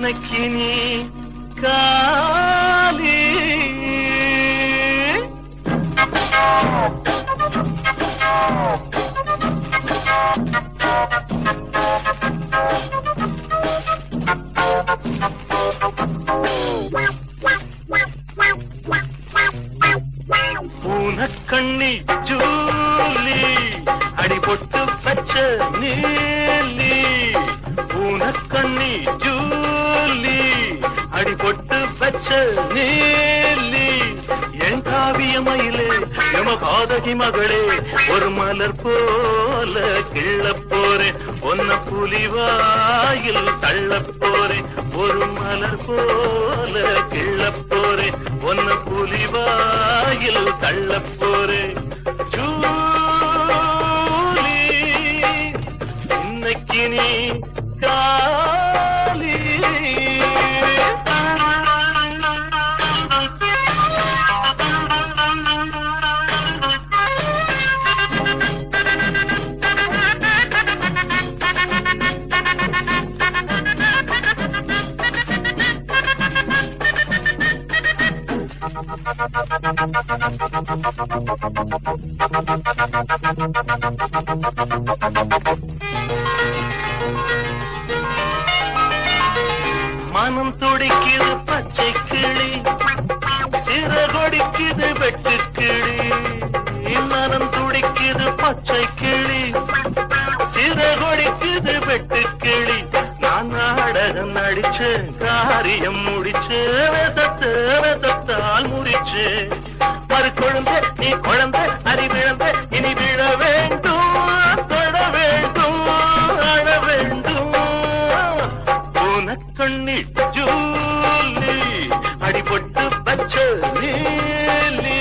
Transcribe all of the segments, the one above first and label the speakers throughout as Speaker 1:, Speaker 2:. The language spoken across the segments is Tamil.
Speaker 1: இன்னைக்கு நீ காலி பூனக்கண்ணி ஜூலி அடிபொட்டு பச்ச நீலி பூனக்கண்ணி ஜூலி அடிபொட்டு பச்ச நீலி என் காவிய மயிலே எம காதகி மகளே ஒரு மலர் போல கிள்ளப் போறேன் ஒன்ன புலிவாயில் தள்ளப் போறேன் ஒரு மலர் போல கிள்ளப் போறேன் ஒன்ன புலிவாயில் தள்ளப் போறேன் ஜூலி இன்னைக்கு நீ காலி மனம் துடிக்குது பச்சை கிளி சிறகொடிக்குது வெட்டு கிளி மனம் துடிக்குது பச்சை கிளி சிறகொடிக்குது வெட்டு கிளி நான் நாடகம் நடிச்சு காரியம் முடிச்சு வெசத்து வெசத்தால் முறிச்சு மறு குழந்தை நீ குழந்தை அறிவிழந்த இனி விழ வேண்டும் தொட வேண்டும் அழ வேண்டும் பூனக்கண்ணி ஜூலி அடிபட்டு பச்ச நீலி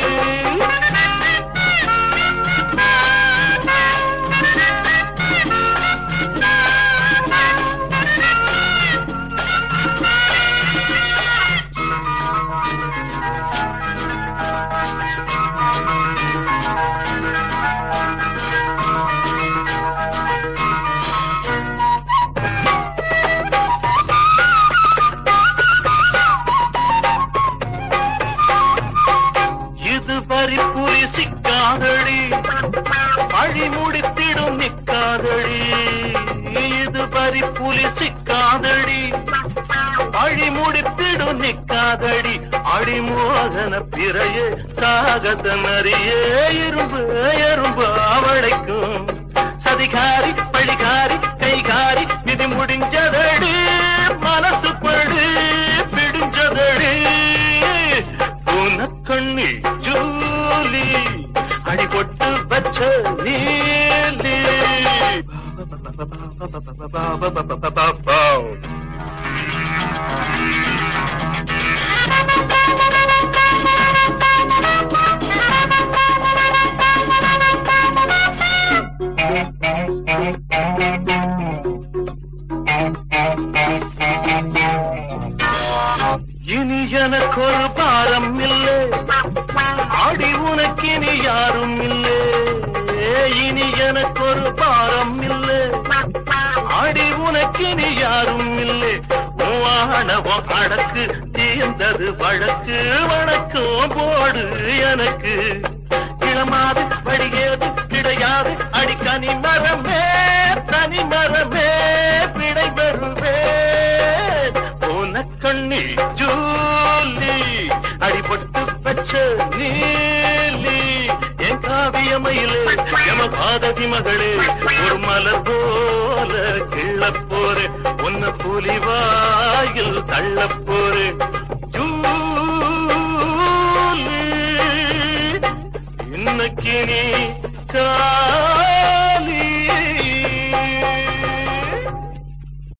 Speaker 1: இது பறிப்புரி சிக்காதடி பழி முடித்திடும் நிக்காதடி இது பறிப்புலி சிக்காதடி பழி முடித்திடும் நிக்காதடி அடிமோகன பிறையே சாகத நரியே இரும்பு எறும்பு அவளைக்கும் சதிகாரி பழிகாரி கைகாரி விதி முடிஞ்சதடி மனசு படு பிடிஞ்சதடி பூனக்கண்ணி ஜூலி அடிபொட்டு வச்ச நீலி இனி எனக்கு ஒரு பாரம் இல்லை ஆடி உனக்கு இனி யாரும் இல்லை இனி எனக்கு ஒரு பாரம் இல்லை ஆடி உனக்கு இனி யாரும் இல்லை ஆணவம் அடக்கு தீர்ந்தது வழக்கு வணக்கம் போடு எனக்கு இளமாது வடிகேது கிடையாது அடிக்கனி மரமே தனி மரமே பிடை பெறுவேன் உனக்கண்ணி ஜூலி அடிபட்டு வச்ச நீலி என் காவியமையிலே எம பாதகி மகளே ஒரு மலர் போல கிள்ளப் போறே உன்ன புலிவாயில் தள்ளப் போறே ஜூலி இன்னைக்கு நீ கா